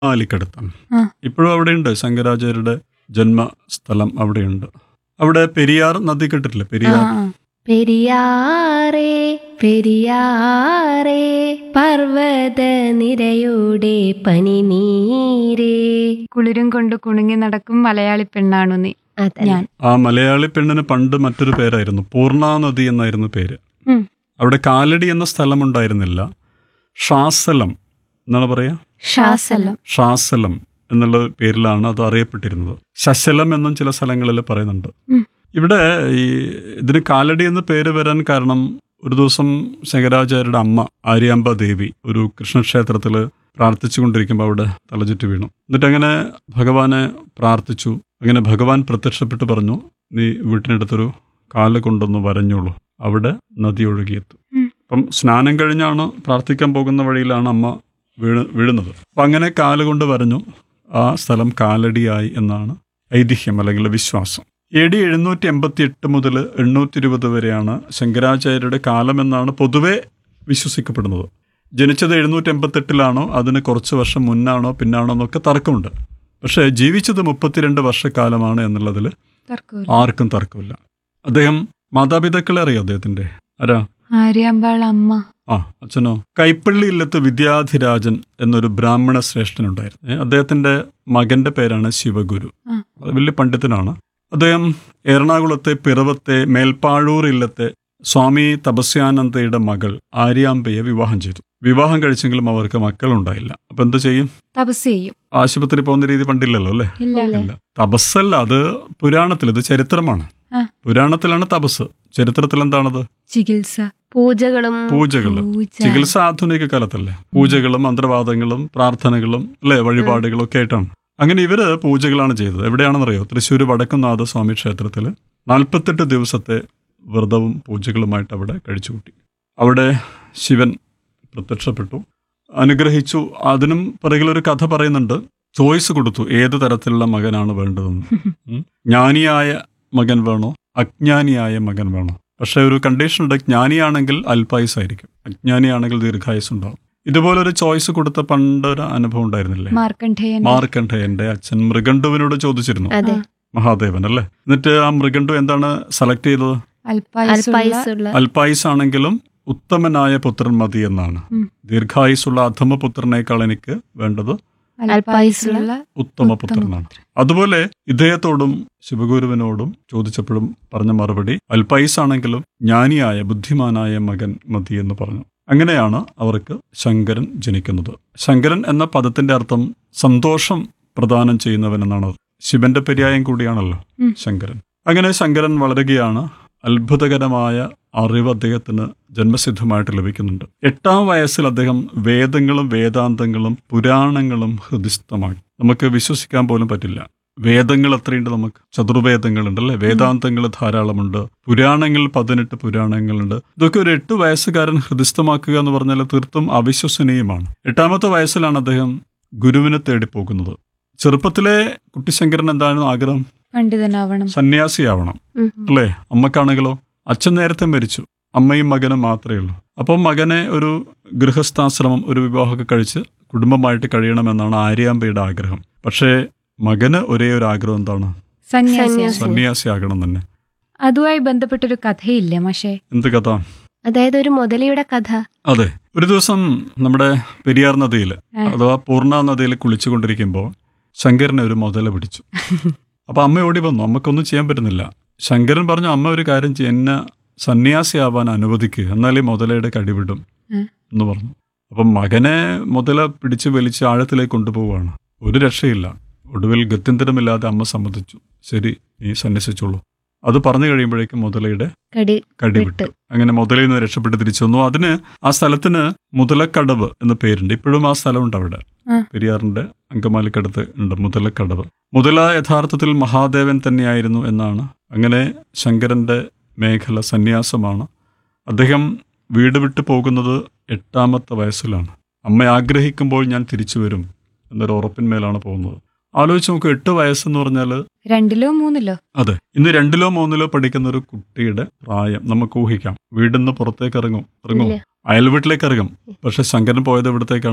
അങ്കമാലിക്കടുത്താണ് ആ. ഇപ്പോഴും അവിടെയുണ്ട് ശങ്കരാചാര്യരുടെ ജന്മസ്ഥലം അവിടെയുണ്ട് അവിടെ പെരിയാർ നദി കേട്ടിട്ടില്ലേ ആ, പെരിയാർ ആ. പെരിയാറേ പെരിയാറേ പർവ്വത നിരയുടെ പനിനീരേ കുളിരും കൊണ്ട് കുണുങ്ങി നടക്കും മലയാളി പെണ്ണാണു നീ അതല്ല. ഞാൻ ആ മലയാളി പെണ്ണിന് പണ്ട് മറ്റൊരു പേരായിരുന്നു പൂർണ്ണ നദി എന്നായിരുന്നു പേര് ഉം. അവിടെ കാലടി എന്ന സ്ഥലം ഉണ്ടായിരുന്നില്ല ഷാസലം എന്നാണ് പറയാ ശാസലം ഷാസലം എന്നുള്ള പേരിലാണ് അത് അറിയപ്പെട്ടിരുന്നത് ശശലം എന്നും ചില സ്ഥലങ്ങളിൽ പറയുന്നുണ്ട് ഉം. ഇവിടെ ഈ ഇതിന് കാലടി എന്ന പേര് വരാൻ കാരണം ഒരു ദിവസം ശങ്കരാചാര്യരുടെ അമ്മ ആര്യാമ്പ ദേവി ഒരു കൃഷ്ണക്ഷേത്രത്തിൽ പ്രാർത്ഥിച്ചുകൊണ്ടിരിക്കുമ്പോൾ അവിടെ തലചുറ്റി വീണു എന്നിട്ട് അങ്ങനെ ഭഗവാനെ പ്രാർത്ഥിച്ചു അങ്ങനെ ഭഗവാൻ പ്രത്യക്ഷപ്പെട്ട് പറഞ്ഞു നീ വീട്ടിനടുത്തൊരു കാല് കൊണ്ടൊന്ന് വരഞ്ഞോളൂ അവിടെ നദി ഒഴുകിയെത്തും ഉം. അപ്പം സ്നാനം കഴിഞ്ഞാണ് പ്രാർത്ഥിക്കാൻ പോകുന്ന വഴിയിലാണ് അമ്മ വീണ് വീഴുന്നത് അപ്പം അങ്ങനെ കാല് കൊണ്ട് വരഞ്ഞു ആ സ്ഥലം കാലടിയായി എന്നാണ് ഐതിഹ്യം അല്ലെങ്കിൽ വിശ്വാസം എ ഡി എഴുന്നൂറ്റി എൺപത്തി എട്ട് മുതൽ എണ്ണൂറ്റി ഇരുപത് വരെയാണ് ശങ്കരാചാര്യരുടെ കാലമെന്നാണ് പൊതുവെ വിശ്വസിക്കപ്പെടുന്നത് ജനിച്ചത് എഴുന്നൂറ്റി എൺപത്തെട്ടിലാണോ അതിന് കുറച്ച് വർഷം മുന്നാണോ പിന്നാണോ എന്നൊക്കെ തർക്കമുണ്ട് പക്ഷേ ജീവിച്ചത് മുപ്പത്തിരണ്ട് വർഷക്കാലമാണ് എന്നുള്ളതിൽ തർക്കമില്ല ആർക്കും തർക്കമില്ല അദ്ദേഹം മാതാപിതാക്കളെ അറിയോ അദ്ദേഹത്തിന്റെ ആരാ ആര്യാമ്പാൾ അമ്മ ആ അച്ഛനോ കൈപ്പള്ളി ഇല്ലത്ത് വിദ്യാധിരാജൻ എന്നൊരു ബ്രാഹ്മണ ശ്രേഷ്ഠനുണ്ടായിരുന്നു ഏ, അദ്ദേഹത്തിന്റെ മകന്റെ പേരാണ് ശിവഗുരു ആ. അത് വലിയ പണ്ഡിതനാണ് അദ്ദേഹം എറണാകുളത്തെ പിറവത്തെ മേൽപ്പാഴൂർ ഇല്ലത്തെ സ്വാമി തപസ്യാനന്ദയുടെ മകൾ ആര്യാമ്പയെ വിവാഹം ചെയ്തു വിവാഹം കഴിച്ചെങ്കിലും അവർക്ക് മക്കളുണ്ടായില്ല അപ്പൊ എന്ത് ചെയ്യും തപസ് ചെയ്യും ആശുപത്രി പോകുന്ന രീതി പണ്ടില്ലല്ലോ അല്ലേ ഇല്ല ഇല്ല തപസ്സല്ല അത് പുരാണത്തിൽ ഇത് ചരിത്രമാണ് ആ. പുരാണത്തിലാണ് തപസ് ചരിത്രത്തിൽ എന്താണത് ചികിത്സ പൂജകളും പൂജകള് പൂജ ചികിത്സ ആധുനിക കാലത്തല്ലേ പൂജകളും മന്ത്രവാദങ്ങളും പ്രാർത്ഥനകളും അല്ലെ വഴിപാടുകളും ഒക്കെ ആയിട്ടാണ് അങ്ങനെ ഇവര് പൂജകളാണ് ചെയ്തത് എവിടെയാണെന്നറിയോ തൃശ്ശൂർ വടക്കുംനാഥ സ്വാമി ക്ഷേത്രത്തിൽ നാൽപ്പത്തെട്ട് ദിവസത്തെ വ്രതവും പൂജകളുമായിട്ട് അവിടെ കഴിച്ചുകൂട്ടി അവിടെ ശിവൻ പ്രത്യക്ഷപ്പെട്ടു അനുഗ്രഹിച്ചു അതിനും പിറകിലൊരു കഥ പറയുന്നുണ്ട് ചോയ്സ് കൊടുത്തു ഏത് തരത്തിലുള്ള മകനാണ് വേണ്ടതെന്ന് ഉം. ജ്ഞാനിയായ മകൻ വേണോ അജ്ഞാനിയായ മകൻ വേണോ പക്ഷെ ഒരു കണ്ടീഷൻ ഉണ്ട് ജ്ഞാനിയാണെങ്കിൽ അല്പായുസായിരിക്കും അജ്ഞാനിയാണെങ്കിൽ ദീർഘായുസ് ഉണ്ടാവും ഇതുപോലൊരു ചോയ്സ് കൊടുത്ത പണ്ടൊരു അനുഭവം ഉണ്ടായിരുന്നില്ലേ മാർക്കണ്ഠേയൻ മാർക്കണ്ഠയന്റെ അച്ഛൻ മൃഗണ്ടുവിനോട് ചോദിച്ചിരുന്നു അതെ മഹാദേവൻ അല്ലേ എന്നിട്ട് ആ മൃഗണ്ടു എന്താണ് സെലക്ട് ചെയ്തത് അല്പായുസുള്ള അല്പായുസുള്ള അല്പായുസ് ആണെങ്കിലും ഉത്തമനായ പുത്രൻ മതി എന്നാണ് ഉം. ദീർഘായുസുള്ള അധമ പുത്രനേക്കാൾ എനിക്ക് വേണ്ടത് അല്പായുസുള്ള ഉത്തമ പുത്രനാണ് അതുപോലെ ഇദ്ദേഹത്തോടും ശിവഗുരുവിനോടും ചോദിച്ചപ്പോഴും പറഞ്ഞ മറുപടി അല്പായുസ് ആണെങ്കിലും ജ്ഞാനിയായ ബുദ്ധിമാനായ മകൻ മതി എന്ന് പറഞ്ഞു അങ്ങനെയാണ് അവർക്ക് ശങ്കരൻ ജനിക്കുന്നത് ശങ്കരൻ എന്ന പദത്തിന്റെ അർത്ഥം സന്തോഷം പ്രദാനം ചെയ്യുന്നവൻ എന്നാണ് ശിവന്റെ പര്യായം കൂടിയാണല്ലോ ഉം. ശങ്കരൻ അങ്ങനെ ശങ്കരൻ വളരുകയാണ് അത്ഭുതകരമായ അറിവ് അദ്ദേഹത്തിന് ജന്മസിദ്ധമായിട്ട് ലഭിക്കുന്നുണ്ട് എട്ടാം വയസ്സിൽ അദ്ദേഹം വേദങ്ങളും വേദാന്തങ്ങളും പുരാണങ്ങളും ഹൃദിസ്ഥമാക്കി നമുക്ക് വിശ്വസിക്കാൻ പോലും പറ്റില്ല വേദങ്ങൾ എത്രയുണ്ട് നമുക്ക് ചതുർവേദങ്ങളുണ്ട് അല്ലെ വേദാന്തങ്ങൾ ധാരാളമുണ്ട് പുരാണങ്ങൾ പതിനെട്ട് പുരാണങ്ങളുണ്ട് ഇതൊക്കെ ഒരു എട്ട് വയസ്സുകാരൻ ഹൃദിസ്ഥമാക്കുക എന്ന് പറഞ്ഞാൽ തീർത്തും അവിശ്വസനീയമാണ് എട്ടാമത്തെ വയസ്സിലാണ് അദ്ദേഹം ഗുരുവിനെ തേടി പോകുന്നത് ചെറുപ്പത്തിലെ കുട്ടിശങ്കരൻ എന്താണ് ആഗ്രഹം പണ്ഡിതനാവണം സന്യാസിയാവണം ഉം. അല്ലേ അമ്മക്കാണെങ്കിലോ അച്ഛൻ നേരത്തെ മരിച്ചു അമ്മയും മകനും മാത്രമേ ഉള്ളൂ അപ്പം മകനെ ഒരു ഗൃഹസ്ഥാശ്രമം ഒരു വിവാഹമൊക്കെ കഴിച്ച് കുടുംബമായിട്ട് കഴിയണമെന്നാണ് ആര്യാമ്പയുടെ ആഗ്രഹം പക്ഷേ മകന് ഒരേ ഒരു ആഗ്രഹം എന്താണ് സന്യാസിയാണ് സന്യാസി. സന്യാസിയാകണം തന്നെ അതുമായി ബന്ധപ്പെട്ടൊരു കഥയില്ലേ പക്ഷേ എന്ത് കഥ അതായത് ഒരു മുതലയുടെ കഥ അതെ ഒരു ദിവസം നമ്മുടെ പെരിയാർ നദിയിൽ ആ. അഥവാ പൂർണ്ണ നദിയിൽ കുളിച്ചുകൊണ്ടിരിക്കുമ്പോൾ ശങ്കരനെ ഒരു മുതല പിടിച്ചു അപ്പൊ അമ്മ ഓടി വന്നു അമ്മക്കൊന്നും ചെയ്യാൻ പറ്റുന്നില്ല ശങ്കരൻ പറഞ്ഞു അമ്മ ഒരു കാര്യം ചെയ്യ എന്നെ സന്യാസിയാവാൻ അനുവദിക്കുക എന്നാലേ മുതലയുടെ കടിവിടും ഉം. എന്ന് പറഞ്ഞു അപ്പം മകനെ മുതല പിടിച്ച് വലിച്ച് ആഴത്തിലേക്ക് കൊണ്ടുപോവുകയാണ് ഒരു രക്ഷയില്ല ഒടുവിൽ ഗത്യന്തരമില്ലാതെ അമ്മ സമ്മതിച്ചു ശരി നീ സന്യസിച്ചോളൂ അത് പറഞ്ഞു കഴിയുമ്പോഴേക്കും മുതലയുടെ കടി കടി വിട്ട്. വിട്ടു അങ്ങനെ മുതലയിൽ നിന്ന് രക്ഷപ്പെട്ട് തിരിച്ചു വന്നു അതിന് ആ സ്ഥലത്തിന് മുതലക്കടവ് എന്ന പേരുണ്ട് ഇപ്പോഴും ആ സ്ഥലമുണ്ട് അവിടെ ആ. പെരിയാറിന്റെ അങ്കമാലിക്കടുത്ത് ഉണ്ട് മുതലക്കടവ് മുതല യഥാർത്ഥത്തിൽ മഹാദേവൻ തന്നെയായിരുന്നു എന്നാണ് അങ്ങനെ ശങ്കരന്റെ മേഖല സന്യാസമാണ് അദ്ദേഹം വീട് വിട്ടു പോകുന്നത് എട്ടാമത്തെ വയസ്സിലാണ് അമ്മ ആഗ്രഹിക്കുമ്പോൾ ഞാൻ തിരിച്ചു വരും എന്നൊരു ഉറപ്പിന്മേലാണ് പോകുന്നത് ആലോചിച്ച് നോക്കൂ എട്ട് വയസ്സെന്ന് പറഞ്ഞാൽ രണ്ടിലോ മൂന്നിലോ അതെ ഇന്ന് രണ്ടിലോ മൂന്നിലോ പഠിക്കുന്ന ഒരു കുട്ടിയുടെ പ്രായം നമുക്ക് ഊഹിക്കാം വീടിന്ന് പുറത്തേക്ക് ഇറങ്ങും ഇറങ്ങും ഇല്ല. അയൽ വീട്ടിലേക്ക് ഇറങ്ങും പക്ഷെ ശങ്കരൻ പോയത് എവിടത്തേക്കാണ്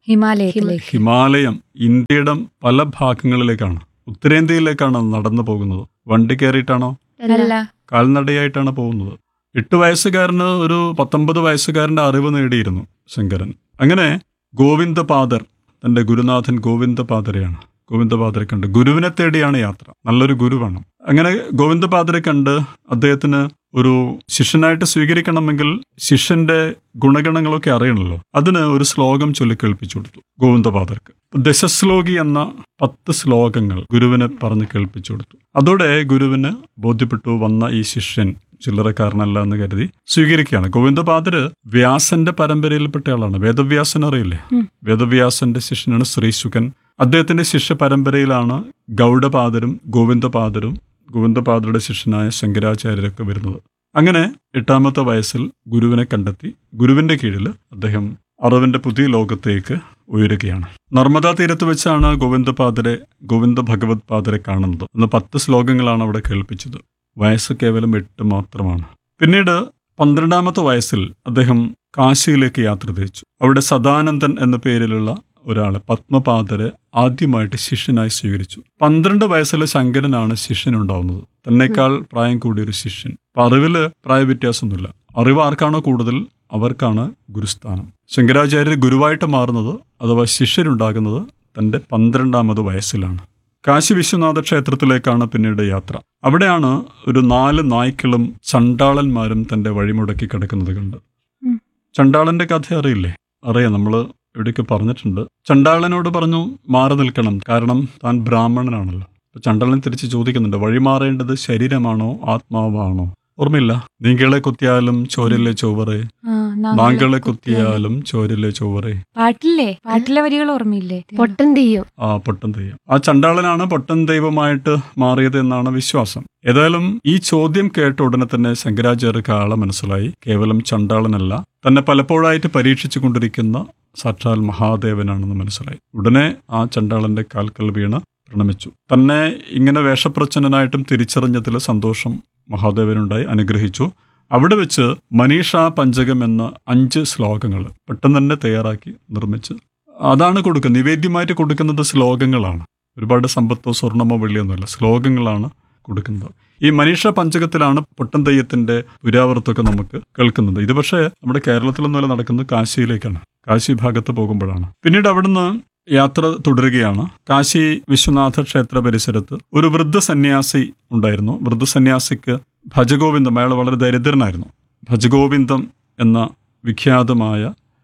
ഹിമാലയത്തിലേക്ക് ഹിമാലയം ഇന്ത്യയുടെ പല ഭാഗങ്ങളിലേക്കാണ് ഉത്തരേന്ത്യയിലേക്കാണ് നടന്നു പോകുന്നത് വണ്ടി കയറിയിട്ടാണോ അല്ല കാൽനടയായിട്ടാണ് പോകുന്നത് എട്ട് വയസ്സുകാരന് ഒരു പത്തൊമ്പത് വയസ്സുകാരന്റെ അറിവ് നേടിയിരുന്നു ശങ്കരൻ അങ്ങനെ ഗോവിന്ദപാദർ തന്റെ ഗുരുനാഥൻ ഗോവിന്ദപാദരെയാണ് ഗോവിന്ദപാദരെ കണ്ട് ഗുരുവിനെ തേടിയാണ് യാത്ര നല്ലൊരു ഗുരു വേണം അങ്ങനെ ഗോവിന്ദപാദരെ കണ്ട് അദ്ദേഹത്തിന് ഒരു ശിഷ്യനായിട്ട് സ്വീകരിക്കണമെങ്കിൽ ശിഷ്യന്റെ ഗുണഗണങ്ങളൊക്കെ അറിയണമല്ലോ അതിന് ഒരു ശ്ലോകം ചൊല്ലിക്കേൾപ്പിച്ചു കൊടുത്തു ഗോവിന്ദപാദർക്ക് ദശശ്ലോകി എന്ന പത്ത് ശ്ലോകങ്ങൾ ഗുരുവിനെ പറഞ്ഞ് കേൾപ്പിച്ചു കൊടുത്തു അതോടെ ഗുരുവിന് ബോധ്യപ്പെട്ടു വന്ന ഈ ശിഷ്യൻ ചില്ലറക്കാരനല്ല എന്ന് കരുതി സ്വീകരിക്കുകയാണ് ഗോവിന്ദപാദര് വ്യാസന്റെ പരമ്പരയിൽപ്പെട്ട ആളാണ് വേദവ്യാസൻ അറിയില്ലേ ഉം. വേദവ്യാസന്റെ ശിഷ്യനാണ് ശ്രീശുകൻ അദ്ദേഹത്തിന്റെ ശിഷ്യ പരമ്പരയിലാണ് ഗൗഡപാദരും ഗോവിന്ദപാദരും ഗോവിന്ദപാദരുടെ ശിഷ്യനായ ശങ്കരാചാര്യരൊക്കെ വരുന്നത് അങ്ങനെ എട്ടാമത്തെ വയസ്സിൽ ഗുരുവിനെ കണ്ടെത്തി ഗുരുവിന്റെ കീഴിൽ അദ്ദേഹം അറിവിന്റെ പുതിയ ലോകത്തേക്ക് ഉയരുകയാണ് നർമ്മദാ തീരത്ത് വെച്ചാണ് ഗോവിന്ദപാദരെ ഗോവിന്ദ ഭഗവത് പാദരെ കാണുന്നത് അന്ന് പത്ത് ശ്ലോകങ്ങളാണ് അവിടെ കേൾപ്പിച്ചത് വയസ്സ് കേവലം എട്ട് മാത്രമാണ് പിന്നീട് പന്ത്രണ്ടാമത്തെ വയസ്സിൽ അദ്ദേഹം കാശിയിലേക്ക് യാത്ര തിരിച്ചു അവിടെ സദാനന്ദൻ എന്ന പേരിലുള്ള ഒരാളെ പത്മപാദരെ ആദ്യമായിട്ട് ശിഷ്യനായി സ്വീകരിച്ചു പന്ത്രണ്ട് വയസ്സിലെ ശങ്കരനാണ് ശിഷ്യനുണ്ടാവുന്നത് തന്നെക്കാൾ പ്രായം കൂടിയ ഒരു ശിഷ്യൻ അപ്പൊ അറിവില് പ്രായ വ്യത്യാസമൊന്നുമില്ല അറിവ് ആർക്കാണോ കൂടുതൽ അവർക്കാണ് ഗുരുസ്ഥാനം ശങ്കരാചാര്യർ ഗുരുവായിട്ട് മാറുന്നത് അഥവാ ശിഷ്യരുണ്ടാകുന്നത് തന്റെ പന്ത്രണ്ടാമത് വയസ്സിലാണ് കാശി വിശ്വനാഥ ക്ഷേത്രത്തിലേക്കാണ് പിന്നീട് യാത്ര അവിടെയാണ് ഒരു നാല് നായ്ക്കളും ചണ്ടാളന്മാരും തന്റെ വഴിമുടക്കി കിടക്കുന്നത് കണ്ട് ഉം. ചണ്ടാളന്റെ കഥ അറിയില്ലേ അറിയാം നമ്മള് എവിടെയൊക്കെ പറഞ്ഞിട്ടുണ്ട് ചണ്ടാളനോട് പറഞ്ഞു മാറി നിൽക്കണം കാരണം താൻ ബ്രാഹ്മണനാണല്ലോ അപ്പൊ ചണ്ടാളൻ തിരിച്ച് ചോദിക്കുന്നുണ്ട് വഴി മാറേണ്ടത് ശരീരമാണോ ആത്മാവാണോ ഓർമ്മയില്ല നീങ്കളെ കുത്തിയാലും ചോരിലെ ചൊവ്വറേ ആ, നാങ്കളെ കുത്തിയാലും ചോരിലെ ചൊവ്വറേ പാട്ടില്ലേ പാട്ടിലെ വരികൾ ഓർമ്മയില്ലേ പൊട്ടൻ തീയും ആ പൊട്ടൻ ദൈവം ആ ചണ്ടാളനാണ് പൊട്ടൻ ദൈവമായിട്ട് മാറിയത് എന്നാണ് വിശ്വാസം ഏതായാലും ഈ ചോദ്യം കേട്ട ഉടനെ തന്നെ ശങ്കരാചാര്യർക്ക് ആളെ മനസ്സിലായി കേവലം ചണ്ടാളനല്ല തന്നെ പലപ്പോഴായിട്ട് പരീക്ഷിച്ചു കൊണ്ടിരിക്കുന്ന സാക്ഷാൽ മഹാദേവനാണെന്ന് മനസ്സിലായി ഉടനെ ആ ചണ്ടാളന്റെ കാൽക്കൽ വീണ് പ്രണമിച്ചു തന്നെ ഇങ്ങനെ വേഷപ്രച്ഛന്നനായിട്ടും തിരിച്ചറിഞ്ഞതിൽ സന്തോഷം മഹാദേവനുണ്ടായി അനുഗ്രഹിച്ചു അവിടെ വെച്ച് മനീഷ പഞ്ചകം എന്ന അഞ്ച് ശ്ലോകങ്ങൾ പെട്ടെന്ന് തന്നെ തയ്യാറാക്കി നിർമ്മിച്ച് അതാണ് കൊടുക്കുന്നത് നിവേദ്യമായിട്ട് കൊടുക്കുന്നത് ശ്ലോകങ്ങളാണ് ഒരുപാട് സമ്പത്തോ സ്വർണമോ വെള്ളിയൊന്നുമല്ല ശ്ലോകങ്ങളാണ് കൊടുക്കുന്നത് ഈ മനീഷ പഞ്ചകത്തിലാണ് പൊട്ടൻ തെയ്യത്തിന്റെ പുരാവൃത്തൊക്കെ നമുക്ക് കേൾക്കുന്നത് ഇത് പക്ഷേ നമ്മുടെ കേരളത്തിലൊന്നുമല്ല നടക്കുന്നത് കാശിയിലേക്കാണ് കാശി ഭാഗത്ത് പോകുമ്പോഴാണ് പിന്നീട് അവിടുന്ന് യാത്ര തുടരുകയാണ് കാശി വിശ്വനാഥ ക്ഷേത്ര പരിസരത്ത് ഒരു വൃദ്ധ സന്യാസി ഉണ്ടായിരുന്നു വൃദ്ധ സന്യാസിക്ക് ഭജഗോവിന്ദം അയാൾ വളരെ ദരിദ്രനായിരുന്നു ഭജഗോവിന്ദം എന്ന വിഖ്യാതമായ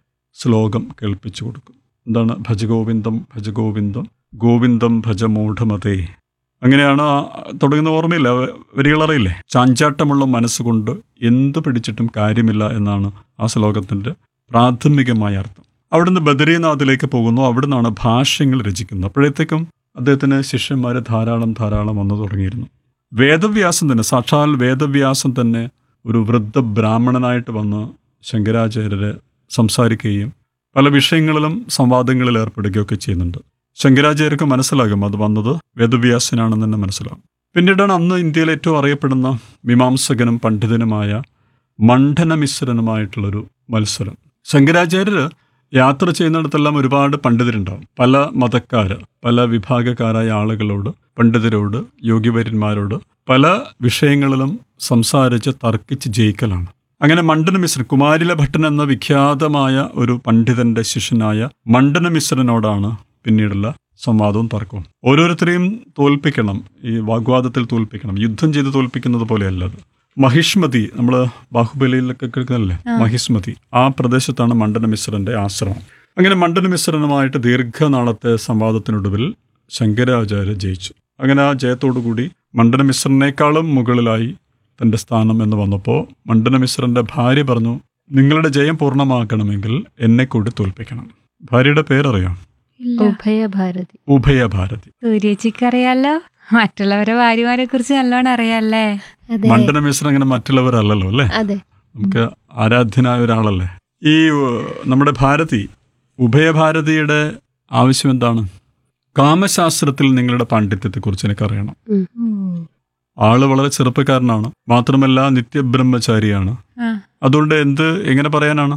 ശ്ലോകം കേൾപ്പിച്ചു കൊടുക്കും എന്താണ് ഭജഗോവിന്ദം ഭജഗോവിന്ദം ഗോവിന്ദം ഭജമൂഢമതേ അങ്ങനെയാണ് ആ തുടങ്ങുന്ന ഓർമ്മയില്ല വരികളറിയില്ലേ ചാഞ്ചാട്ടമുള്ള മനസ്സുകൊണ്ട് എന്ത് പിടിച്ചിട്ടും കാര്യമില്ല എന്നാണ് ആ ശ്ലോകത്തിന്റെ പ്രാഥമികമായ അർത്ഥം അവിടുന്ന് ബദരീനാഥിലേക്ക് പോകുന്നു അവിടുന്നാണ് ഭാഷ്യങ്ങൾ രചിക്കുന്നത് അപ്പോഴത്തേക്കും അദ്ദേഹത്തിന് ശിഷ്യന്മാർ ധാരാളം ധാരാളം വന്നു തുടങ്ങിയിരുന്നു വേദവ്യാസം തന്നെ സാക്ഷാൽ വേദവ്യാസം തന്നെ ഒരു വൃദ്ധ ബ്രാഹ്മണനായിട്ട് വന്ന് ശങ്കരാചാര്യരെ സംസാരിക്കുകയും പല വിഷയങ്ങളിലും സംവാദങ്ങളിൽ ഏർപ്പെടുകയൊക്കെ ചെയ്യുന്നുണ്ട് ശങ്കരാചാര്യർക്ക് മനസ്സിലാകും അത് വന്നത് വേദവ്യാസനാണെന്ന് തന്നെ മനസ്സിലാകും പിന്നീടാണ് അന്ന് ഇന്ത്യയിൽ ഏറ്റവും അറിയപ്പെടുന്ന മീമാംസകനും പണ്ഡിതനുമായ മണ്ഡനമിശ്രനുമായിട്ടുള്ളൊരു മത്സരം ശങ്കരാചാര്യർ യാത്ര ചെയ്യുന്നിടത്തെല്ലാം ഒരുപാട് പണ്ഡിതരുണ്ടാവും പല മതക്കാര് പല വിഭാഗക്കാരായ ആളുകളോട് പണ്ഡിതരോട് യോഗിവര്യന്മാരോട് പല വിഷയങ്ങളിലും സംസാരിച്ച് തർക്കിച്ച് ജയിക്കലാണ് അങ്ങനെ മണ്ഡനമിശ്രൻ കുമാരില ഭട്ടൻ എന്ന വിഖ്യാതമായ ഒരു പണ്ഡിതന്റെ ശിഷ്യനായ മണ്ഡനമിശ്രനോടാണ് പിന്നീടുള്ള സംവാദവും തർക്കവും ഓരോരുത്തരെയും തോൽപ്പിക്കണം ഈ വാഗ്വാദത്തിൽ തോൽപ്പിക്കണം യുദ്ധം ചെയ്ത് തോൽപ്പിക്കുന്നത് പോലെയല്ല അത് മഹിഷ്മതി നമ്മൾ ബാഹുബലിയിലൊക്കെ കേൾക്കുന്നില്ലേ ആ. മഹിഷ്മതി ആ പ്രദേശത്താണ് മണ്ഡനമിശ്രന്റെ ആശ്രമം അങ്ങനെ മണ്ഡനമിശ്രനുമായിട്ട് ദീർഘനാളത്തെ സംവാദത്തിനൊടുവിൽ ശങ്കരാചാര്യ ജയിച്ചു അങ്ങനെ ആ ജയത്തോടുകൂടി മണ്ഡനമിശ്രനേക്കാളും മുകളിലായി തന്റെ സ്ഥാനം എന്ന് വന്നപ്പോൾ മണ്ഡനമിശ്രന്റെ ഭാര്യ പറഞ്ഞു നിങ്ങളുടെ ജയം പൂർണ്ണമാക്കണമെങ്കിൽ എന്നെ കൂടി തോൽപ്പിക്കണം ഭാര്യയുടെ പേരറിയാം ഇല്ല ഉഭയഭാരതി ഉഭയഭാരതി സൂര്യേച്ചിക്ക് അറിയാലോ മറ്റുള്ളവരെ ഭാര്യമാരെ കുറിച്ച് നല്ലോണം അറിയാല്ലേ അതെ മണ്ഡനമിശ്രൻ അങ്ങനെ മറ്റുള്ളവരല്ലല്ലോ അല്ലേ അതെ നമുക്ക് ആരാധ്യനായ ഒരാളല്ലേ ഈ ഏഹ്, നമ്മുടെ ഭാരതി ഉഭയഭാരതിയുടെ ആവശ്യം എന്താണ് കാമശാസ്ത്രത്തിൽ നിങ്ങളുടെ പാണ്ഡിത്യത്തെക്കുറിച്ച് എനിക്കറിയണം ഉം. ആള് വളരെ ചെറുപ്പക്കാരനാണ് മാത്രമല്ല നിത്യബ്രഹ്മചാരിയാണ് ആ അതുകൊണ്ട് എന്ത് എങ്ങനെ പറയാനാണ്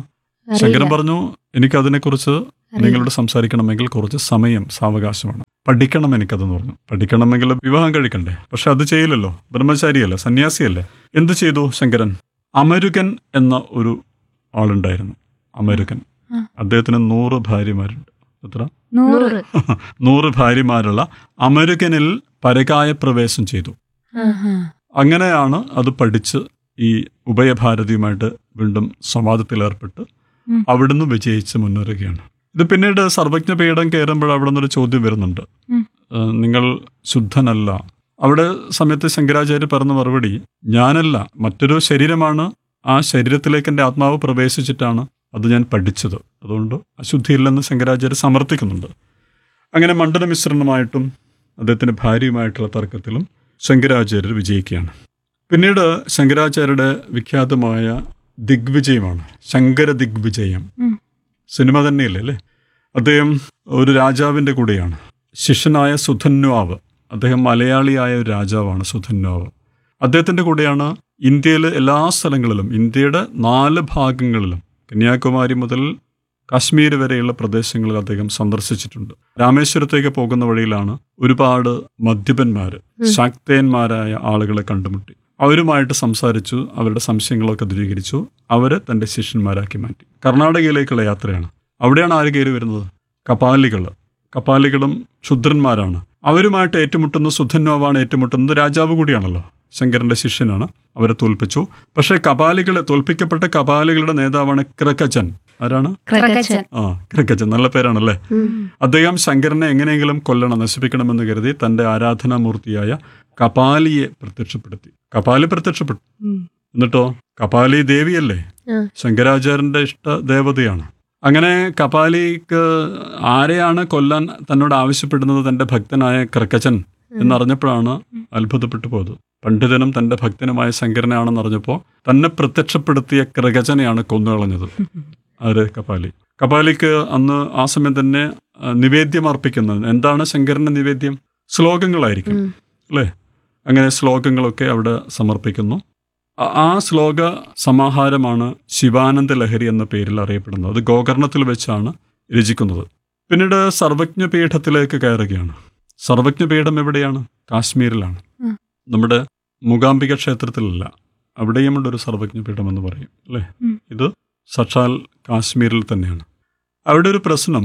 ശങ്കരൻ പറഞ്ഞു എനിക്കതിനെക്കുറിച്ച് നിങ്ങളോട് സംസാരിക്കണമെങ്കിൽ കുറച്ച് സമയം സാവകാശമാണ് പഠിക്കണം എനിക്കതെന്ന് പറഞ്ഞു പഠിക്കണമെങ്കിൽ വിവാഹം കഴിക്കണ്ടേ പക്ഷെ അത് ചെയ്യില്ലല്ലോ ബ്രഹ്മചാരിയല്ലേ സന്യാസിയല്ലേ എന്ത് ചെയ്തു ശങ്കരൻ അമരുകൻ എന്ന ഒരു ആളുണ്ടായിരുന്നു അമരുകൻ ആ. അദ്ദേഹത്തിന് നൂറ് ഭാര്യമാരുണ്ട് എത്ര നൂറ് നൂറ് നൂറ് ഭാര്യമാരുള്ള അമരുകനിൽ പരകായ പ്രവേശം ചെയ്തു ആഹാ. അങ്ങനെയാണ് അത് പഠിച്ച് ഈ ഉഭയഭാരതിയുമായിട്ട് വീണ്ടും സംവാദത്തിലേർപ്പെട്ട് ഉം. അവിടുന്ന് വിജയിച്ച് മുന്നേറുകയാണ് ഇത് പിന്നീട് സർവജ്ഞ പീഠം കയറുമ്പോൾ അവിടെ നിന്നൊരു ചോദ്യം വരുന്നുണ്ട് ഉം. ഏഹ് നിങ്ങൾ ശുദ്ധനല്ല അവിടെ സമയത്ത് ശങ്കരാചാര്യ പറഞ്ഞ മറുപടി ഞാനല്ല മറ്റൊരു ശരീരമാണ് ആ ശരീരത്തിലേക്ക് എൻ്റെ ആത്മാവ് പ്രവേശിച്ചിട്ടാണ് അത് ഞാൻ പഠിച്ചത് അതുകൊണ്ട് അശുദ്ധിയില്ലെന്ന് ശങ്കരാചാര്യ സമർത്ഥിക്കുന്നുണ്ട് അങ്ങനെ മണ്ഡല മിശ്രണമായിട്ടും അദ്ദേഹത്തിൻ്റെ ഭാര്യയുമായിട്ടുള്ള തർക്കത്തിലും ശങ്കരാചാര്യർ വിജയിക്കുകയാണ് പിന്നീട് ശങ്കരാചാര്യരുടെ വിഖ്യാതമായ ദിഗ്വിജയമാണ് ശങ്കര ദിഗ്വിജയം ഉം. സിനിമ തന്നെയല്ലേ അല്ലേ അദ്ദേഹം ഒരു രാജാവിൻ്റെ കൂടെയാണ് ശിഷ്യനായ സുധന്വാവ് അദ്ദേഹം മലയാളിയായ ഒരു രാജാവാണ് സുധന്വാവ് അദ്ദേഹത്തിൻ്റെ കൂടെയാണ് ഇന്ത്യയിലെ എല്ലാ സ്ഥലങ്ങളിലും ഇന്ത്യയുടെ നാല് ഭാഗങ്ങളിലും കന്യാകുമാരി മുതൽ കാശ്മീർ വരെയുള്ള പ്രദേശങ്ങളിൽ അദ്ദേഹം സന്ദർശിച്ചിട്ടുണ്ട് രാമേശ്വരത്തേക്ക് പോകുന്ന വഴിയിലാണ് ഒരുപാട് മദ്യപന്മാർ ഉം. ശാക്തേന്മാരായ ആളുകളെ കണ്ടുമുട്ടി അവരുമായിട്ട് സംസാരിച്ചു അവരുടെ സംശയങ്ങളൊക്കെ ദൂരീകരിച്ചു അവരെ തൻ്റെ ശിഷ്യന്മാരാക്കി മാറ്റി കർണാടകയിലേക്കുള്ള യാത്രയാണ് അവിടെയാണ് ആര് കയറി വരുന്നത് കപാലികൾ കപാലികളും ക്ഷുദ്രന്മാരാണ് അവരുമായിട്ട് ഏറ്റുമുട്ടുന്ന സുധന്വാവാണ് ഏറ്റുമുട്ടുന്നത് രാജാവ് കൂടിയാണല്ലോ ശങ്കരന്റെ ശിഷ്യനാണ് അവരെ തോൽപ്പിച്ചു പക്ഷേ കപാലികളെ തോൽപ്പിക്കപ്പെട്ട കപാലികളുടെ നേതാവാണ് ക്രക്കച്ചൻ ആരാണ് ക്രക്കച്ചൻ. ആ ക്രക്കച്ചൻ നല്ല പേരാണല്ലേ ഉം. അദ്ദേഹം ശങ്കരനെ എങ്ങനെയെങ്കിലും കൊല്ലണം നശിപ്പിക്കണമെന്ന് കരുതി തന്റെ ആരാധനാമൂർത്തിയായ കപാലിയെ പ്രത്യക്ഷപ്പെടുത്തി കപാലി പ്രത്യക്ഷപ്പെട്ടു ഉം. എന്നിട്ടോ കപാലി ദേവിയല്ലേ ആ. ശങ്കരാചാര്യന്റെ ഇഷ്ട ദേവതയാണ് അങ്ങനെ കപാലിക്ക് ആരെയാണ് കൊല്ലാൻ തന്നോട് ആവശ്യപ്പെടുന്നത് തന്റെ ഭക്തനായ കർക്കച്ചൻ എന്നറിഞ്ഞപ്പോഴാണ് അത്ഭുതപ്പെട്ടു പോയത് പണ്ഡിതനും തന്റെ ഭക്തനുമായ ശങ്കരനാണെന്ന് അറിഞ്ഞപ്പോൾ തന്നെ പ്രത്യക്ഷപ്പെടുത്തിയ കൃഗജനെയാണ് കൊന്നുകളഞ്ഞത് ആര് കപാലി കപാലിക്ക് അന്ന് ആ സമയം തന്നെ ആ, നിവേദ്യം അർപ്പിക്കുന്നത് എന്താണ് ശങ്കരന്റെ നിവേദ്യം ശ്ലോകങ്ങളായിരിക്കും ഉം. അല്ലേ അങ്ങനെ ശ്ലോകങ്ങളൊക്കെ അവിടെ സമർപ്പിക്കുന്നു ആ- ആ ശ്ലോക സമാഹാരമാണ് ശിവാനന്ദ ലഹരി എന്ന പേരിൽ അറിയപ്പെടുന്നത് അത് ഗോകർണത്തിൽ വെച്ചാണ് രചിക്കുന്നത് പിന്നീട് സർവജ്ഞ പീഠത്തിലേക്ക് കയറുകയാണ് സർവജ്ഞ പീഠം എവിടെയാണ് കാശ്മീരിലാണ് ഉം. നമ്മുടെ മൂകാംബിക ക്ഷേത്രത്തിലല്ല അവിടെയുമുണ്ട് ഒരു സർവജ്ഞ പീഠം എന്ന് പറയും അല്ലേ ഉം. ഇത് സക്ഷാൽ കാശ്മീരിൽ തന്നെയാണ് അവിടെ ഒരു പ്രശ്നം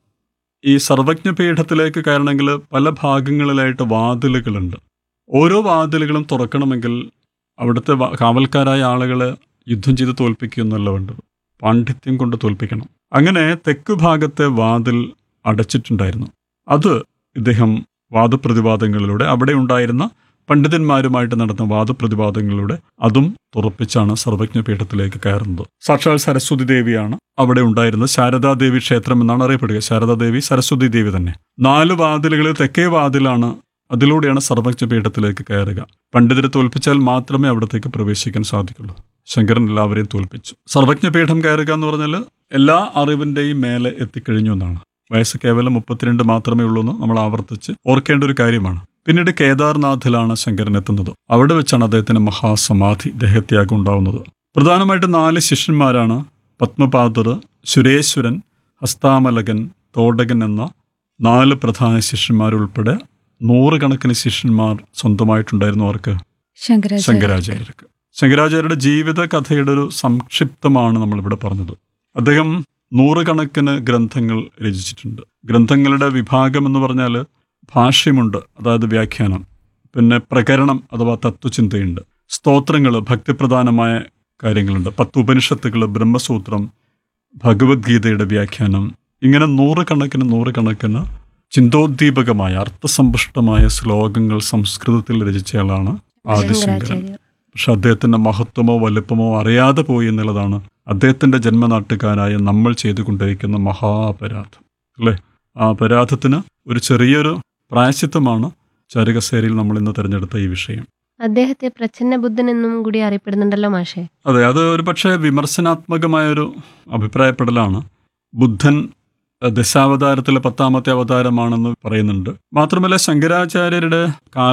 ഈ സർവജ്ഞ പീഠത്തിലേക്ക് കയറണമെങ്കിൽ പല ഭാഗങ്ങളിലായിട്ട് വാതിലുകളുണ്ട് ഓരോ വാതിലുകളും തുറക്കണമെങ്കിൽ അവിടുത്തെ വ- കാവൽക്കാരായ ആളുകളെ യുദ്ധം ചെയ്ത് തോൽപ്പിക്കുകയെന്നല്ല വേണ്ടത് പാണ്ഡിത്യം കൊണ്ട് തോൽപ്പിക്കണം അങ്ങനെ തെക്ക് ഭാഗത്തെ വാതിൽ അടച്ചിട്ടുണ്ടായിരുന്നു അത് ഇദ്ദേഹം വാദപ്രതിവാദങ്ങളിലൂടെ അവിടെ ഉണ്ടായിരുന്ന പണ്ഡിതന്മാരുമായിട്ട് നടന്ന വാദപ്രതിവാദങ്ങളിലൂടെ അതും തുറപ്പിച്ചാണ് സർവജ്ഞ പീഠത്തിലേക്ക് കയറുന്നത് സാക്ഷാൽ സരസ്വതി ദേവിയാണ് അവിടെ ഉണ്ടായിരുന്നത് ശാരദാദേവി ക്ഷേത്രം എന്നാണ് അറിയപ്പെടുക ശാരദാദേവി സരസ്വതി ദേവി തന്നെ നാല് വാതിലുകളിൽ തെക്കേ വാതിലാണ് അതിലൂടെയാണ് സർവജ്ഞ പീഠത്തിലേക്ക് കയറുക പണ്ഡിതരെ തോൽപ്പിച്ചാൽ മാത്രമേ അവിടത്തേക്ക് പ്രവേശിക്കാൻ സാധിക്കുള്ളൂ ശങ്കരൻ എല്ലാവരെയും തോൽപ്പിച്ചു സർവജ്ഞ പീഠം കയറുക എന്ന് പറഞ്ഞാൽ എല്ലാ അറിവിന്റെയും മേലെ എത്തിക്കഴിഞ്ഞു എന്നാണ് വയസ്സ് കേവലം മുപ്പത്തിരണ്ട് മാത്രമേ ഉള്ളൂ എന്ന് നമ്മൾ ആവർത്തിച്ച് ഓർക്കേണ്ട ഒരു കാര്യമാണ് പിന്നീട് കേദാർനാഥിലാണ് ശങ്കരൻ എത്തുന്നത് അവിടെ വെച്ചാണ് അദ്ദേഹത്തിന് മഹാസമാധി ദേഹത്യാഗം ഉണ്ടാവുന്നത് പ്രധാനമായിട്ട് നാല് ശിഷ്യന്മാരാണ് പത്മപാദർ സുരേശ്വരൻ ഹസ്താമലകൻ തോടകൻ എന്ന നാല് പ്രധാന ശിഷ്യന്മാരുൾപ്പെടെ നൂറുകണക്കിന് ശിഷ്യന്മാർ സ്വന്തമായിട്ടുണ്ടായിരുന്നു അവർക്ക് ശങ്കരാചാര്യ ശങ്കരാചാര്യർക്ക് ശങ്കരാചാര്യരുടെ ജീവിത കഥയുടെ ഒരു സംക്ഷിപ്തമാണ് നമ്മളിവിടെ പറഞ്ഞത് അദ്ദേഹം നൂറുകണക്കിന് ഗ്രന്ഥങ്ങൾ രചിച്ചിട്ടുണ്ട് ഗ്രന്ഥങ്ങളുടെ വിഭാഗം എന്ന് പറഞ്ഞാൽ ഭാഷ്യമുണ്ട് അതായത് വ്യാഖ്യാനം പിന്നെ പ്രകരണം അഥവാ തത്വചിന്തയുണ്ട് സ്തോത്രങ്ങൾ ഭക്തിപ്രധാനമായ കാര്യങ്ങളുണ്ട് പത്ത് ഉപനിഷത്തുകൾ ബ്രഹ്മസൂത്രം ഭഗവത്ഗീതയുടെ വ്യാഖ്യാനം ഇങ്ങനെ നൂറുകണക്കിന് നൂറുകണക്കിന് ചിന്തോദ്ദീപകമായ അർത്ഥസമ്പുഷ്ടമായ ശ്ലോകങ്ങൾ സംസ്കൃതത്തിൽ രചിച്ചയാളാണ് ആദിശങ്കരൻ ശങ്കരാചാര്യർ പക്ഷെ അദ്ദേഹത്തിന്റെ മഹത്വമോ വലുപ്പമോ അറിയാതെ പോയി എന്നുള്ളതാണ് അദ്ദേഹത്തിന്റെ ജന്മനാട്ടുകാരായ നമ്മൾ ചെയ്തുകൊണ്ടിരിക്കുന്ന മഹാപരാധം അല്ലേ ആ അപരാധത്തിന് ഒരു ചെറിയൊരു പ്രായശ്ചിത്തമാണ് ചാരുകസേരയിൽ നമ്മൾ ഇന്ന് തിരഞ്ഞെടുത്ത ഈ വിഷയം അദ്ദേഹത്തെ പ്രച്ഛന്ന ബുദ്ധൻ എന്നും കൂടി അറിയപ്പെടുന്നുണ്ടല്ലോ മാഷെ അതെ അത് ഒരു പക്ഷേ വിമർശനാത്മകമായൊരു അഭിപ്രായപ്പെടലാണ് ബുദ്ധൻ അഹ്, ദശാവതാരത്തിലെ പത്താമത്തെ അവതാരമാണെന്ന് പറയുന്നുണ്ട് മാത്രമല്ല ശങ്കരാചാര്യരുടെ കാലം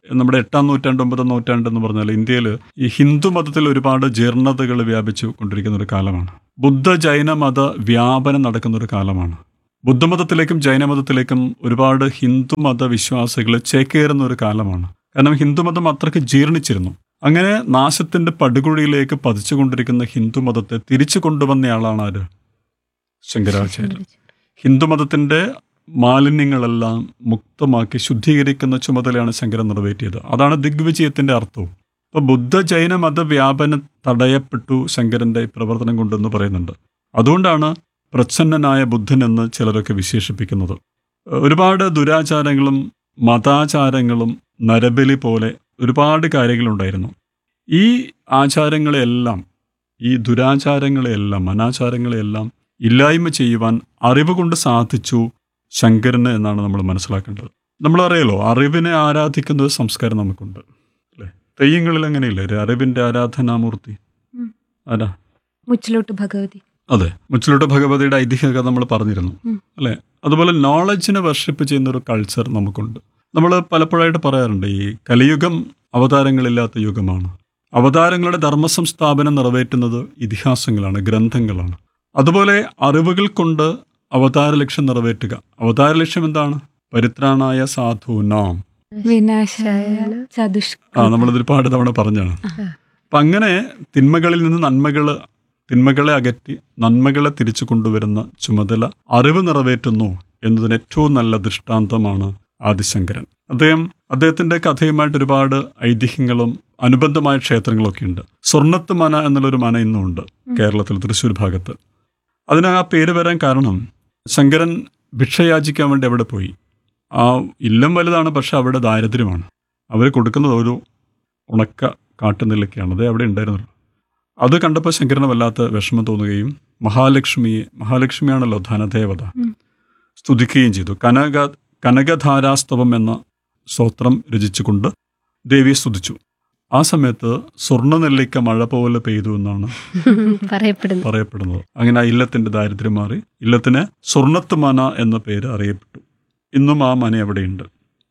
നമ്മുടെ എട്ടാം നൂറ്റാണ്ട് ഒമ്പതാം നൂറ്റാണ്ട് എന്ന് പറഞ്ഞാൽ ഇന്ത്യയിൽ ഈ ഹിന്ദു മതത്തിൽ ഒരുപാട് ജീർണതകൾ വ്യാപിച്ചു കൊണ്ടിരിക്കുന്ന ഒരു കാലമാണ് ബുദ്ധ ജൈന മത വ്യാപനം നടക്കുന്ന ഒരു കാലമാണ് ബുദ്ധമതത്തിലേക്കും ജൈനമതത്തിലേക്കും ഒരുപാട് ഹിന്ദു മത വിശ്വാസികൾ ചേക്കേറുന്ന ഒരു കാലമാണ് കാരണം ഹിന്ദുമതം അത്രയ്ക്ക് ജീർണിച്ചിരുന്നു അങ്ങനെ നാശത്തിന്റെ പടുകുഴിയിലേക്ക് പതിച്ചുകൊണ്ടിരിക്കുന്ന ഹിന്ദുമതത്തെ തിരിച്ചു കൊണ്ടുവന്നയാളാണ് ആര് ശങ്കരാചാര്യർ ഹിന്ദുമതത്തിന്റെ മാലിന്യങ്ങളെല്ലാം മുക്തമാക്കി ശുദ്ധീകരിക്കുന്ന ചുമതലയാണ് ശങ്കരൻ നിറവേറ്റിയത് അതാണ് ദിഗ്വിജയത്തിന്റെ അർത്ഥവും ഇപ്പൊ ബുദ്ധ ജൈന മതവ്യാപനം തടയപ്പെട്ടു ശങ്കരന്റെ ഈ പ്രവർത്തനം കൊണ്ടെന്ന് പറയുന്നുണ്ട് അതുകൊണ്ടാണ് പ്രച്ഛന്നനായ ബുദ്ധൻ എന്ന് ചിലരൊക്കെ വിശേഷിപ്പിക്കുന്നത് ഒരുപാട് ദുരാചാരങ്ങളും മതാചാരങ്ങളും നരബലി പോലെ ഒരുപാട് കാര്യങ്ങളുണ്ടായിരുന്നു ഈ ആചാരങ്ങളെയെല്ലാം ഈ ദുരാചാരങ്ങളെയെല്ലാം അനാചാരങ്ങളെയെല്ലാം ഇല്ലായ്മ ചെയ്യുവാൻ അറിവ് കൊണ്ട് സാധിച്ചു ശങ്കരന് എന്നാണ് നമ്മൾ മനസ്സിലാക്കേണ്ടത് നമ്മളറിയാലോ അറിവിനെ ആരാധിക്കുന്ന ഒരു സംസ്കാരം നമുക്കുണ്ട് അല്ലേ തെയ്യങ്ങളിൽ അങ്ങനെയില്ലേ ഒരു അറിവിന്റെ ആരാധനാമൂർത്തി ഉം. ആരാ മുച്ചിലോട്ട് ഭഗവതി അതെ മുച്ചിലോട്ട് ഭഗവതിയുടെ ഐതിഹ്യ കഥ നമ്മൾ പറഞ്ഞിരുന്നു ഉം. അല്ലെ അതുപോലെ നോളജിനെ വർഷിപ്പ് ചെയ്യുന്ന ഒരു കൾച്ചർ നമുക്കുണ്ട് നമ്മൾ പലപ്പോഴായിട്ട് പറയാറുണ്ട് ഈ കലിയുഗം അവതാരങ്ങളില്ലാത്ത യുഗമാണ് അവതാരങ്ങളുടെ ധർമ്മസംസ്ഥാപനം നിറവേറ്റുന്നത് ഇതിഹാസങ്ങളാണ് ഗ്രന്ഥങ്ങളാണ് അതുപോലെ അറിവുകൾ കൊണ്ട് അവതാര ലക്ഷ്യം നിറവേറ്റുക അവതാര ലക്ഷ്യം എന്താണ് പരിത്രാണായ സാധൂനാം വിനാശായ ചതുഷ് ആ നമ്മളിത് ഒരുപാട് തവണ പറഞ്ഞാണ് അപ്പൊ അങ്ങനെ തിന്മകളിൽ നിന്ന് നന്മകൾ തിന്മകളെ അകറ്റി നന്മകളെ തിരിച്ചു കൊണ്ടുവരുന്ന ചുമതല അറിവ് നിറവേറ്റുന്നു എന്നതിന് ഏറ്റവും നല്ല ദൃഷ്ടാന്തമാണ് ആദിശങ്കരൻ അദ്ദേഹം അദ്ദേഹത്തിന്റെ കഥയുമായിട്ട് ഒരുപാട് ഐതിഹ്യങ്ങളും അനുബന്ധമായ ക്ഷേത്രങ്ങളൊക്കെ ഉണ്ട് സ്വർണ്ണത്ത് മന എന്നുള്ളൊരു മന ഇന്നും ഉണ്ട് കേരളത്തിൽ തൃശ്ശൂർ ഭാഗത്ത് അതിന് ആ പേര് വരാൻ കാരണം ശങ്കരൻ ഭിക്ഷയാചിക്കാൻ വേണ്ടി അവിടെ പോയി ആ ഇല്ലം വലുതാണ് പക്ഷെ അവിടെ ദാരിദ്ര്യമാണ് അവർ കൊടുക്കുന്നത് ഒരു ഉണക്ക കാട്ടുനെല്ലൊക്കെയാണ് അത് അവിടെ ഉണ്ടായിരുന്നുള്ളൂ അത് കണ്ടപ്പോൾ ശങ്കരന് വല്ലാത്ത വിഷമം തോന്നുകയും മഹാലക്ഷ്മിയെ മഹാലക്ഷ്മിയാണല്ലോ ധനദേവത ഉം. സ്തുതിക്കുകയും ചെയ്തു കനക കനകധാരാസ്തവം എന്ന സ്തോത്രം രചിച്ചുകൊണ്ട് ദേവിയെ സ്തുതിച്ചു ആ സമയത്ത് സ്വർണ്ണ നെല്ലിക്ക മഴ പോലെ പെയ്തു എന്നാണ് പറയപ്പെടുന്നു പറയപ്പെടുന്നത് അങ്ങനെ ആ ഇല്ലത്തിന്റെ ദാരിദ്ര്യം മാറി ഇല്ലത്തിന് സ്വർണ്ണത്ത് മന എന്ന പേര് അറിയപ്പെട്ടു ഇന്നും ആ മന അവിടെയുണ്ട്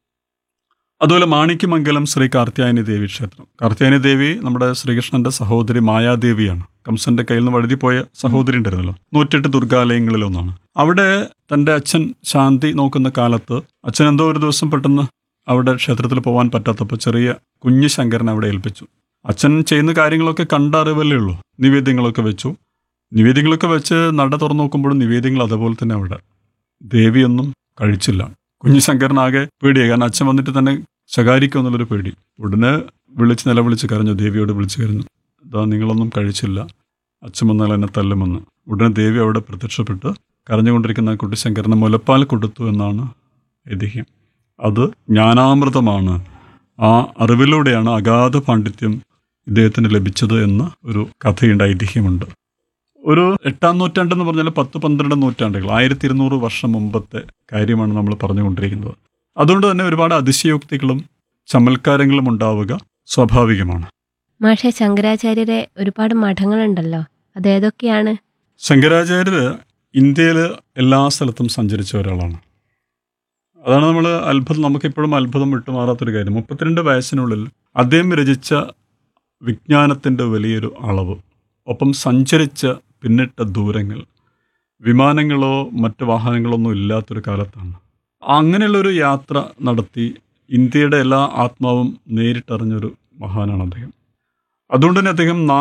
അതുപോലെ മാണിക്യമംഗലം ശ്രീ കാർത്യായനി ദേവി ക്ഷേത്രം കാർത്യായനി ദേവി നമ്മുടെ ശ്രീകൃഷ്ണന്റെ സഹോദരി മായാദേവിയാണ് കംസന്റെ കയ്യിൽ നിന്ന് വഴുതിപ്പോയ സഹോദരി ഉണ്ടായിരുന്നല്ലോ നൂറ്റെട്ട് ദുർഗാലയങ്ങളിലൊന്നാണ് അവിടെ തന്റെ അച്ഛൻ ശാന്തി നോക്കുന്ന കാലത്ത് അച്ഛൻ എന്തോ ഒരു ദിവസം പെട്ടെന്ന് അവിടെ ക്ഷേത്രത്തിൽ പോകാൻ പറ്റാത്തപ്പോൾ ചെറിയ കുഞ്ഞു ശങ്കരനെ അവിടെ ഏൽപ്പിച്ചു അച്ഛൻ ചെയ്യുന്ന കാര്യങ്ങളൊക്കെ കണ്ടറിവല്ലേ ഉള്ളൂ നിവേദ്യങ്ങളൊക്കെ വെച്ചു നിവേദ്യങ്ങളൊക്കെ വെച്ച് നട തുറന്നു നോക്കുമ്പോഴും നിവേദ്യങ്ങൾ അതുപോലെ തന്നെ അവിടെ ദേവിയൊന്നും കഴിച്ചില്ല കുഞ്ഞു ശങ്കരനാകെ പേടിയായി കാരണം അച്ഛൻ വന്നിട്ട് തന്നെ ശകാരിക്കും എന്നുള്ളൊരു പേടി ഉടനെ വിളിച്ച് നിലവിളിച്ച് കരഞ്ഞു ദേവിയോട് വിളിച്ച് കരഞ്ഞു ഇതാ നിങ്ങളൊന്നും കഴിച്ചില്ല അച്ഛൻ വന്നാൽ എന്നെ തല്ലുമെന്ന് ഉടനെ ദേവി അവിടെ പ്രത്യക്ഷപ്പെട്ട് കരഞ്ഞുകൊണ്ടിരിക്കുന്ന ആ കുട്ടി ശങ്കരന് മുലപ്പാൽ കൊടുത്തു എന്നാണ് ഐതിഹ്യം അത് ജ്ഞാനാമൃതമാണ് ആ അറിവിലൂടെയാണ് അഗാധ പാണ്ഡിത്യം ഇദ്ദേഹത്തിന് ലഭിച്ചത് എന്ന ഒരു കഥയുണ്ട് ഐതിഹ്യമുണ്ട് ഒരു എട്ടാം നൂറ്റാണ്ട് എന്ന് പറഞ്ഞാൽ പത്ത് പന്ത്രണ്ട് നൂറ്റാണ്ടുകൾ ആയിരത്തി ഇരുന്നൂറ് വർഷം മുമ്പത്തെ കാര്യമാണ് നമ്മൾ പറഞ്ഞുകൊണ്ടിരിക്കുന്നത് അതുകൊണ്ട് തന്നെ ഒരുപാട് അതിശയോക്തികളും ചമൽക്കാരങ്ങളും ഉണ്ടാവുക സ്വാഭാവികമാണ് മാഷെ ശങ്കരാചാര്യരെ ഒരുപാട് മഠങ്ങളുണ്ടല്ലോ അത് ഏതൊക്കെയാണ് ശങ്കരാചാര്യര് ഇന്ത്യയിൽ എല്ലാ സ്ഥലത്തും സഞ്ചരിച്ച ഒരാളാണ് അതാണ് നമ്മൾ അത്ഭുതം നമുക്കിപ്പോഴും അത്ഭുതം വിട്ടുമാറാത്തൊരു കാര്യം മുപ്പത്തിരണ്ട് വയസ്സിനുള്ളിൽ അദ്ദേഹം രചിച്ച വിജ്ഞാനത്തിൻ്റെ വലിയൊരു അളവ് ഒപ്പം സഞ്ചരിച്ച പിന്നിട്ട ദൂരങ്ങൾ വിമാനങ്ങളോ മറ്റ് വാഹനങ്ങളോ ഒന്നും ഇല്ലാത്തൊരു കാലത്താണ് അങ്ങനെയുള്ളൊരു യാത്ര നടത്തി ഇന്ത്യയുടെ എല്ലാ ആത്മാവും നേരിട്ടറിഞ്ഞൊരു മഹാനാണ് അദ്ദേഹം അതുകൊണ്ട് തന്നെ അദ്ദേഹം